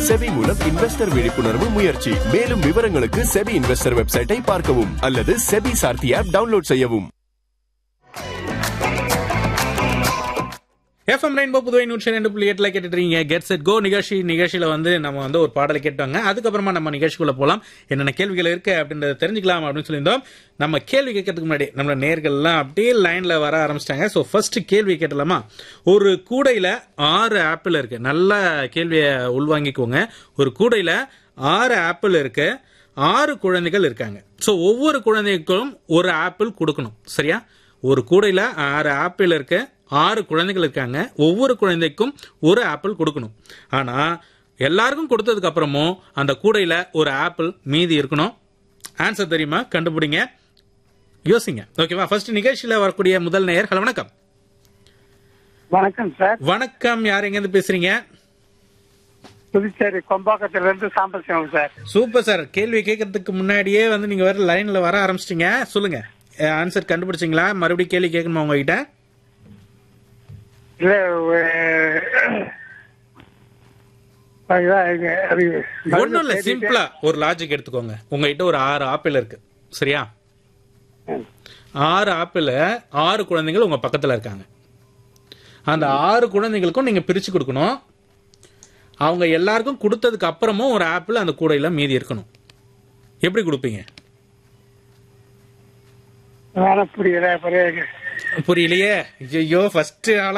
SEBI மூலம் investor விழிப்புணர்வு முயற்சி மேலும் விவரங்களுக்கு செபி இன்வெஸ்டர் வெப்சைட்டை பார்க்கவும் அல்லது செபி சார்த்தி ஆப் டவுன்லோட் செய்யவும் எஃப்எம் ரெயின்போ புதுவை நூற்றி ரெண்டு புள்ளி எட்டுல கேட்டுட்டு இருக்கீங்க கெட் செட் கோ நிகழ்ச்சி நிகழ்ச்சியில வந்து நம்ம வந்து ஒரு பாடலை கேட்டாங்க அதுக்கப்புறமா நம்ம நிகழ்ச்சிக்குள்ள போலாம் என்னென்ன கேள்விகள் இருக்கு அப்படின்றத தெரிஞ்சுக்கலாம் அப்படின்னு சொல்லியிருந்தோம் நம்ம கேள்வி கேட்கறதுக்கு முன்னாடி நம்ம நேர்கள்லாம் அப்படியே லைன்ல வர ஆரம்பிச்சிட்டாங்க ஸோ ஃபர்ஸ்ட் கேள்வி கேட்டலாமா ஒரு கூடையில ஆறு ஆப்பிள் இருக்கு நல்ல கேள்வியை உள்வாங்கிக்கோங்க ஒரு கூடையில ஆறு ஆப்பிள் இருக்கு ஆறு குழந்தைகள் இருக்காங்க ஸோ ஒவ்வொரு குழந்தைக்கும் ஒரு ஆப்பிள் கொடுக்கணும் சரியா ஒரு கூடையில ஆறு ஆப்பிள் இருக்கு ஆறு குழந்தைகள் இருக்காங்க ஒவ்வொரு குழந்தைக்கும் ஒரு ஆப்பிள் கொடுக்கணும் ஆனா எல்லாருக்கும் கொடுத்ததுக்கு அப்புறமும் அந்த கூடையில ஒரு ஆப்பிள் மீதி இருக்கணும் ஆன்சர் தெரியுமா கண்டுபிடிங்க யோசிங்க ஓகேவா ஃபர்ஸ்ட் நிகழ்ச்சியில வரக்கூடிய முதல் நேயர் ஹலோ வணக்கம் வணக்கம் சார் வணக்கம் யார் எங்கேருந்து பேசுறீங்க புதுச்சேரி கொம்பாக்கத்துல இருந்து சாம்பசிவம் சார் சூப்பர் சார் கேள்வி கேட்கறதுக்கு முன்னாடியே வந்து நீங்க வர லைன்ல வர ஆரம்பிச்சிட்டீங்க சொல்லுங்க ஆன்சர் கண்டுபிடிச்சிங்களா மறுபடியும் கேள்வி கேட்கணுமா உங்ககிட்ட இல்ல அஹ், அதுதான் இது- அது ஒண்ணும் இல்ல சிம்பிளா ஒரு லாஜிக் எடுத்துக்கோங்க உங்ககிட்ட ஒரு ஆறு ஆப்பிள் இருக்கு சரியா ஆறு ஆப்பிள் ஆறு குழந்தைகள் உங்க பக்கத்துல இருக்காங்க அந்த ஆறு குழந்தைகளுக்கும் நீங்க பிரிச்சு கொடுக்கணும் அவங்க எல்லாருக்கும் கொடுத்ததுக்கு அப்புறமும் ஒரு ஆப்பிள் அந்த கூடையில மீதி இருக்கணும் எப்படி கொடுப்பீங்க வேணா புரியல புரிய புரியலையே ஐயோ ஃபர்ஸ்ட் ஆளா